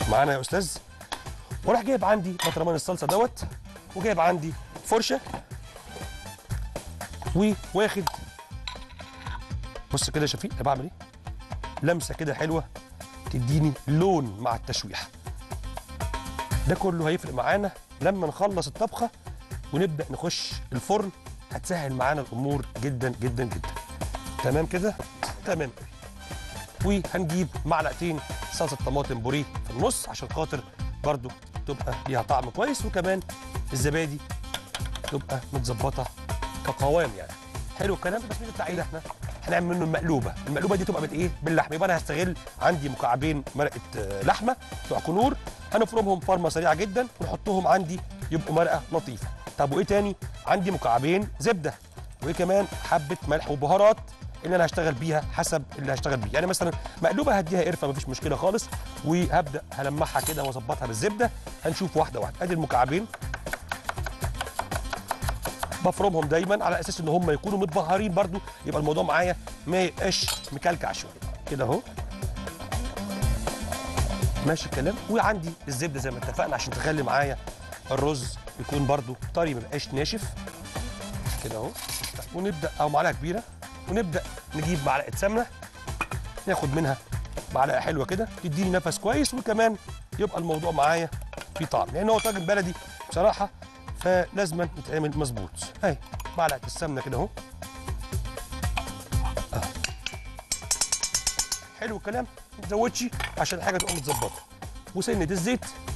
معانا يا استاذ وراح جايب عندي بطرمان الصلصه دوت وجايب عندي فرشه وواخد بص كده يا شفيق انا بعمل ايه لمسه كده حلوه تديني لون مع التشويح ده كله هيفرق معانا لما نخلص الطبخه ونبدا نخش الفرن هتسهل معانا الامور جدا جدا جدا تمام كده تمام وهنجيب معلقتين صلصه طماطم بوريه في النص عشان خاطر برضو تبقى ليها طعم كويس وكمان الزبادي تبقى متظبطه كقوام يعني حلو الكلام بس مش بتاع ده احنا هنعمل منه المقلوبه المقلوبه دي تبقى بالايه باللحمه يبقى انا هستغل عندي مكعبين مرقه آه، لحمه بتوع كنور هنفرمهم فرمه سريعه جدا ونحطهم عندي يبقوا مرقه لطيفه طب وايه تاني عندي مكعبين زبده وايه كمان حبه ملح وبهارات اللي انا هشتغل بيها حسب اللي هشتغل بيه يعني مثلا مقلوبه هديها قرفه مفيش مشكله خالص وهبدا هلمعها كده واظبطها بالزبده هنشوف واحده واحده ادي المكعبين بفرمهم دايما على اساس ان هم يكونوا متبهرين برضو يبقى الموضوع معايا ما يبقاش مكلكع شويه كده اهو ماشي الكلام وعندي الزبده زي ما اتفقنا عشان تخلي معايا الرز يكون برضو طري ما يبقاش ناشف كده اهو ونبدا او معلقه كبيره ونبدا نجيب معلقه سمنه ناخد منها معلقه حلوه كده تديني نفس كويس وكمان يبقى الموضوع معايا فيه طعم لان هو طاجن بلدي بصراحه فلازم يتعمل مظبوط اهي معلقه السمنه كده اهو أهو. حلو الكلام ما تزودش عشان الحاجه تبقى متظبطه وسنه الزيت